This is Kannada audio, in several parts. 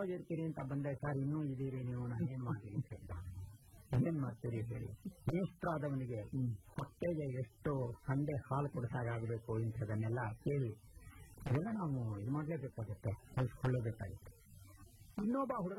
ಯಾವಾಗ ಇರ್ತೀರಿ ಅಂತ ಬಂದೆ ಸರ್ ಇನ್ನೂ ಇದೀರಿ ನೀವು ನಾನು ಏನ್ ಮಾಡ್ತೀನಿ ಅಂತ ಹೇಳ್ದ. ಏನ್ ಮಾಡ್ತೀರಿ ಹೇಳಿ ಮೇಷ್ಟ್ರಾದವನಿಗೆ ಹೊಟ್ಟೆಗೆ ಎಷ್ಟು ಹಂಡೆ ಹಾಲು ಕೊಡಿಸಾಗಬೇಕು ಇಂಥದನ್ನೆಲ್ಲ ಕೇಳಿ ಅದೆಲ್ಲ ನಾವು ಇದು ಮಾಡ್ಲೇಬೇಕಾಗುತ್ತೆ ಕಲ್ಸ್ಕೊಳ್ಳೇಬೇಕಾಗುತ್ತೆ ಇನ್ನೊಬ್ಬ ಹುಡುಗ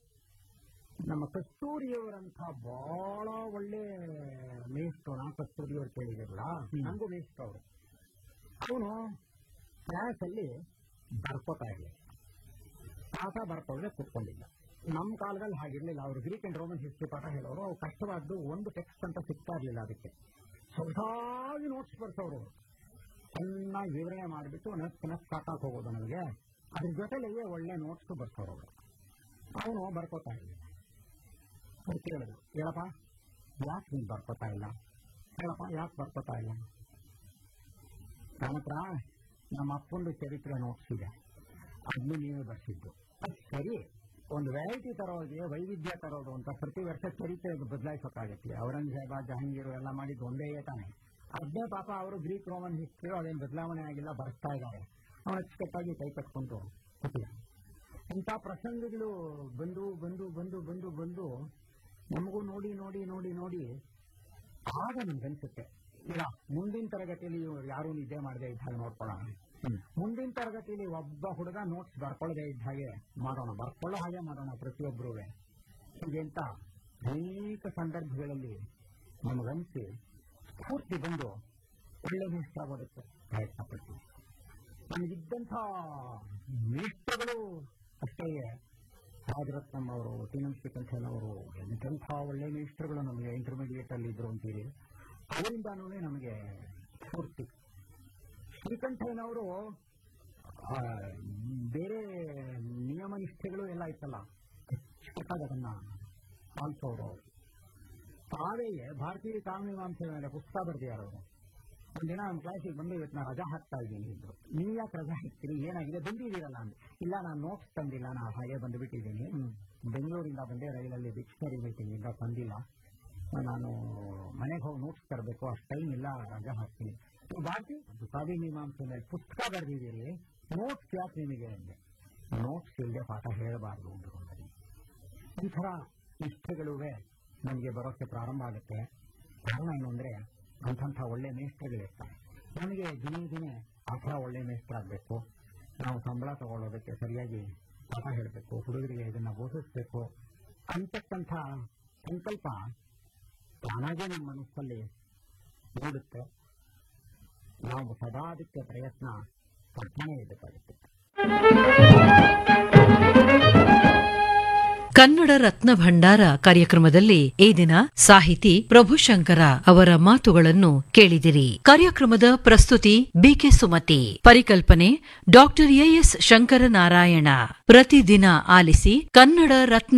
ನಮ್ಮ ಕಸ್ತೂರಿಯವರಂಥ ಬಹಳ ಒಳ್ಳೆ ಮೇಷ್ಟ್ರು ನಾ ಕಸ್ತೂರಿಯವ್ರು ಕೇಳಿದಿರಲ್ಲ ನನಗೂ ಮೇಷ್ಟ್ರು ಅವರು ಅವನು ಕ್ಲಾಸ್ ಅಲ್ಲಿ ಬರ್ಕೋತಾ ಇರಲಿಲ್ಲ ಪಾಠ ಬರ್ಕೊಳ್ಳದೆ ಕೂತ್ಕೊಂಡಿಲ್ಲ ನಮ್ಮ ಕಾಲದಲ್ಲಿ ಹಾಗಿರ್ಲಿಲ್ಲ ಅವರು ಗ್ರೀಕ್ ಅಂಡ್ ರೋಮನ್ ಹಿಸ್ಟ್ರಿ ಪಾಠ ಹೇಳೋರು ಅವು ಕಷ್ಟವಾದ್ದು ಒಂದು ಟೆಕ್ಸ್ಟ್ ಅಂತ ಸಿಗ್ತಾ ಇರಲಿಲ್ಲ ಅದಕ್ಕೆ ಸೊಗಸಾಗಿ ನೋಟ್ಸ್ ಬರ್ಸೋರು ಚೆನ್ನಾಗಿ ವಿವರಣೆ ಮಾಡಿಬಿಟ್ಟು ನಸ್ ನಸ್ ಸಾಕಾಕ್ ಹೋಗೋದು ನನಗೆ ಅದ್ರ ಜೊತೆಲಿಗೆ ಒಳ್ಳೆ ನೋಟ್ಸ್ ಬರ್ಸೋರು ಅವರು ಅವನು ಬರ್ಕೋತಾ ಇರಲಿಲ್ಲ ಅವ್ರು ಕೇಳಿದ್ರು ಹೇಳಪ್ಪ ಯಾಕೆ ನೀನು ಬರ್ಕೋತಾ ಇಲ್ಲ ಹೇಳಪ್ಪ ಯಾಕೆ ಬರ್ಕೋತಾ ಇಲ್ಲ ನನ್ನ ಹತ್ರ ನಮ್ಮ ಅಪ್ಪಂದು ಚರಿತ್ರೆ ನೋಟ್ಸ್ ಇದೆ ಅದನ್ನು ನೀವೇ ಬರ್ಸಿದ್ದು ಅದ್ ಸರಿ ಒಂದು ವೆರೈಟಿ ತರೋದಿಗೆ ವೈವಿಧ್ಯ ತರೋದು ಅಂತ ಪ್ರತಿ ವರ್ಷ ಚರಿತ್ರೆ ಬದಲಾಯಿಸೋಕ್ಕಾಗತ್ತೆ ಔರಂಗಜೇಬ ಜಹಾಂಗೀರು ಎಲ್ಲ ಮಾಡಿದ್ದು ಒಂದೇ ತಾನೆ ಅದೇ ಪಾಪ ಅವರು ಗ್ರೀಕ್ ರೋಮನ್ ಹಿಸ್ಟ್ರಿ ಅದೇನು ಬದಲಾವಣೆ ಆಗಿಲ್ಲ ಬರ್ತಾ ಇದ್ದಾರೆ ಅವನು ಅಚ್ಚುಕಟ್ಟಾಗಿ ಕೈ ಕಟ್ಕೊಂಡು ಕೂತಿದ್ದ ಇಂಥ ಪ್ರಸಂಗಗಳು ಬಂದು ಬಂದು ಬಂದು ಬಂದು ಬಂದು ನಮಗೂ ನೋಡಿ ನೋಡಿ ನೋಡಿ ನೋಡಿ ಆಗ ನಮ್ಗನ್ಸುತ್ತೆ ಇಲ್ಲ ಮುಂದಿನ ತರಗತಿಯಲ್ಲಿ ಇವ್ರು ಯಾರೂ ನಿದ್ದೆ ಮಾಡದೆ ಇದ್ದ ಹಾಗೆ ನೋಡ್ಕೊಳ್ಳೋಣ ಮುಂದಿನ ತರಗತಿಯಲ್ಲಿ ಒಬ್ಬ ಹುಡುಗ ನೋಟ್ಸ್ ಬರ್ಕೊಳ್ಳದೆ ಇದ್ದ ಹಾಗೆ ಮಾಡೋಣ ಬರ್ಕೊಳ್ಳೋ ಹಾಗೆ ಮಾಡೋಣ ಪ್ರತಿಯೊಬ್ಬರೂ ಹೀಗೆಂತ ಅನೇಕ ಸಂದರ್ಭಗಳಲ್ಲಿ ನಮಗನ್ಸಿ ಸ್ಫೂರ್ತಿ ಬಂದು ಒಳ್ಳೆ ಮೇಷ್ಟ್ರಾಗೋದಕ್ಕೆ ಪ್ರಯತ್ನ ಪಡ್ತೀವಿ ನಮಗಿದ್ದಂಥ ಮೇಷ್ಟ್ರುಗಳು ಅಷ್ಟೇ ರಾಜರತ್ನಂ ಅವರು ಟಿ ಶ್ರೀಕಂಠನ್ ಅವರು ಎಂತೆಂಥ ಒಳ್ಳೆ ಮೇಷ್ಟ್ರುಗಳು ನಮಗೆ ಇಂಟರ್ಮೀಡಿಯೇಟ್ ಅಲ್ಲಿ ಇದ್ರು ಅಂತೀರಿ ಅವರಿಂದಾನೂ ನಮಗೆ ಸ್ಫೂರ್ತಿ ಶ್ರೀಕಂಠಯ್ಯನವರು ಆ, ಬೇರೆ ನಿಯಮ ನಿಷ್ಠೆಗಳು ಎಲ್ಲ ಇತ್ತಲ್ಲ ಅಚ್ಚುಕಟ್ಟಾಗಿ ಅದನ್ನ ಪಾಲಿಸೋರು ತಾವೇ ಭಾರತೀಯ ಕಾನೂನಿಮಾಂಸೆ ಮೇಲೆ ಪುಸ್ತಕ ಬರ್ದಿದ್ದಾರೆ ಅವರು ಒಂದಿನ ನಮ್ಮ ಕ್ಲಾಸಿಗೆ ಬಂದು ಇವತ್ತು ನಾನು ರಜಾ ಹಾಕ್ತಾ ಇದ್ದೀನಿ ಇದ್ರು ನೀವು ಯಾಕೆ ರಜಾ ಹಾಕ್ತೀರಿ ಏನಾಗಿದೆ ಬಂದಿದ್ದೀರಲ್ಲ ಅಂತ ಇಲ್ಲ ನಾನು ನೋಟ್ಸ್ ತಂದಿಲ್ಲ ನಾನು ಹಾಗೆ ಬಂದುಬಿಟ್ಟಿದ್ದೀನಿ ಬೆಂಗಳೂರಿಂದ ಬಂದೆ ರೈಲಲ್ಲಿ ಡಿಕ್ಷನರಿ ಮೀಟಿಂಗಿಂದ ತಂದಿಲ್ಲ ನಾನು ಮನೆಗೆ ಹೋಗಿ ನೋಟ್ಸ್ ತರಬೇಕು ಅಷ್ಟು ಟೈಮ್ ಇಲ್ಲ ರಜಾ ಹಾಕ್ತೀನಿ ನೀವು ಭಾರತಿ ಕಾವ್ಯ ಮೀಮಾಂಸೆ ಮೇಲೆ ಪುಸ್ತಕ ಬರೆದಿದ್ದೀರಿ ನೋಟ್ಸ್ ಯಾಕೆ ನಿಮಗೆ ಅಂದೆ ನೋಟ್ಸ್ ಇಲ್ಲದೆ ಪಾಠ ಹೇಳಬಾರ್ದು ಅಂದ್ಕೊಂಡ್ರಿ ಈ ಥರ ನಿಷ್ಠೆಗಳುವೆ ನನಗೆ ಬರೋಕ್ಕೆ ಪ್ರಾರಂಭ ಆಗುತ್ತೆ ಕಾರಣ ಏನು ಅಂದ್ರೆ ಅಂಥಂಥ ಒಳ್ಳೆ ಮೇಸ್ಟ್ರುಗಳಿರ್ತಾರೆ ನಮಗೆ ದಿನೇ ದಿನೇ ಆ ಥರ ಒಳ್ಳೆ ಮೇಸ್ಟ್ರಾಗಬೇಕು ನಾವು ಸಂಬಳ ತಗೊಳ್ಳೋದಕ್ಕೆ ಸರಿಯಾಗಿ ಪಾಠ ಹೇಳಬೇಕು ಹುಡುಗರಿಗೆ ಇದನ್ನ ಬೋಧಿಸಬೇಕು ಅಂತಕ್ಕಂಥ ಸಂಕಲ್ಪ ತಾನಾಗೇ ನಮ್ಮ ಮನಸ್ಸಲ್ಲಿ ಮೂಡುತ್ತೆ ನಾವು ಸದಾ ಅದಕ್ಕೆ ಪ್ರಯತ್ನ ಪಡ್ತಾನೆ ಇರಬೇಕಾಗುತ್ತೆ ಕನ್ನಡ ರತ್ನ ಭಂಡಾರ ಕಾರ್ಯಕ್ರಮದಲ್ಲಿ ಈ ದಿನ ಸಾಹಿತಿ ಪ್ರಭುಶಂಕರ ಅವರ ಮಾತುಗಳನ್ನು ಕೇಳಿದಿರಿ ಕಾರ್ಯಕ್ರಮದ ಪ್ರಸ್ತುತಿ ಬಿಕೆ ಸುಮತಿ ಪರಿಕಲ್ಪನೆ ಡಾಕ್ಟರ್ ಎಎಸ್ ಶಂಕರನಾರಾಯಣ ಪ್ರತಿದಿನ ಆಲಿಸಿ ಕನ್ನಡ ರತ್ನ